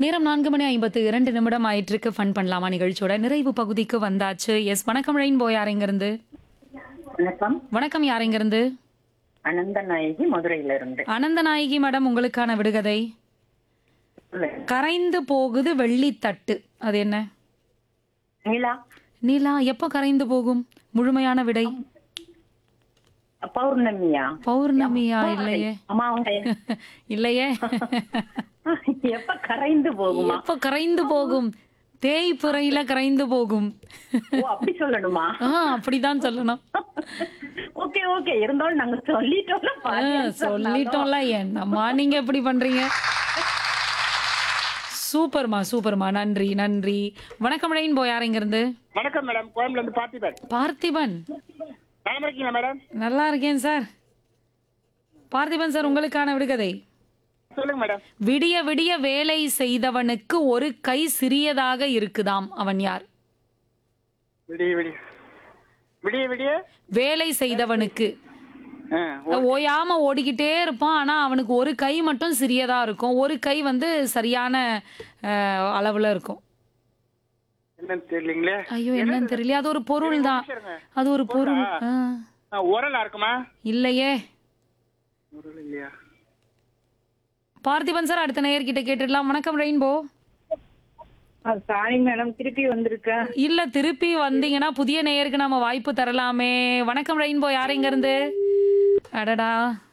நேரம் நான்கு மணி ஐம்பத்து இரண்டு நிமிடம் ஆயிட்டிருக்கு ஃபன் பண்ணலாமா நிகழ்ச்சியோட நிறைவு பகுதிக்கு வந்தாச்சு எஸ் வணக்கம் ரெயின்போ யாரெங்கிருந்து வணக்கம் வணக்கம் யாரெங்கிருந்து அனந்த நாயகி மதுரையில இருந்து அனந்த நாயகி மேடம் உங்களுக்கான விடுகதை கரைந்து போகுது வெள்ளித்தட்டு அது என்ன நிலா நிலா எப்போ கரைந்து போகும் முழுமையான விடை பௌர்ணமியா பௌர்ணமியா இல்லையே அமாவாசை இல்லையே எப்ப கரைந்து போகுமா எப்போ கரைந்து போகும் தேய்ப்புறையில கரைந்து போகும் ஓ அப்படி சொல்லணுமா ஆ அப்படிதான் சொல்லணும் ஓகே ஓகே இருந்தாலும் நாங்க சொல்லிட்டோம்ல ஆ, பாதி answer சொல்லிட்டோம்ல என்னம்மா நீங்க எப்படி பண்றீங்க சூப்பர்மா சூப்பர்மா நன்றி நன்றி வணக்கம் ரெயின்போ யார் இருந்து வணக்கம் மேடம் கோயம்புல இருந்து பார்த்திபன் பார்த்திபன் நலமா இருக்கீங்களா மேடம் நல்லா இருக்கேன் சார் பார்த்திபன் சார் உங்களுக்கான விடுகதை சொல்லுங்க மேடம் விடிய விடிய வேலை செய்தவனுக்கு ஒரு கை சிறியதாக இருக்குதாம் அவன் யார் விடிய விடிய விடிய விடிய வேலை செய்தவனுக்கு ஆ, ஓயாம ஓடிக்கிட்டே இருப்பான் ஆனா அவனுக்கு ஒரு கை மட்டும் சிறியதா இருக்கும் ஒரு கை வந்து சரியான அஹ், அளவுல இருக்கும் என்னன்னு தெரியலீங்களே ஐயோ என்னன்னு தெரியல அது ஒரு பொருள் தான் அது ஒரு பொருள் ஆ. ஆ, உரலா இருக்குமா இல்லையே உரல் இல்லையா பார்த்திபன் சார் அடுத்த நேயர்கிட்ட கேட்டுடலாம் வணக்கம் ரெயின்போ சாரி மேடம் திருப்பி வந்திருக்கேன் இல்ல திருப்பி வந்தீங்கன்னா புதிய நேயருக்கு நம்ம வாய்ப்பு தரலாமே வணக்கம் ரெயின்போ யார் இங்க இருந்து அடடா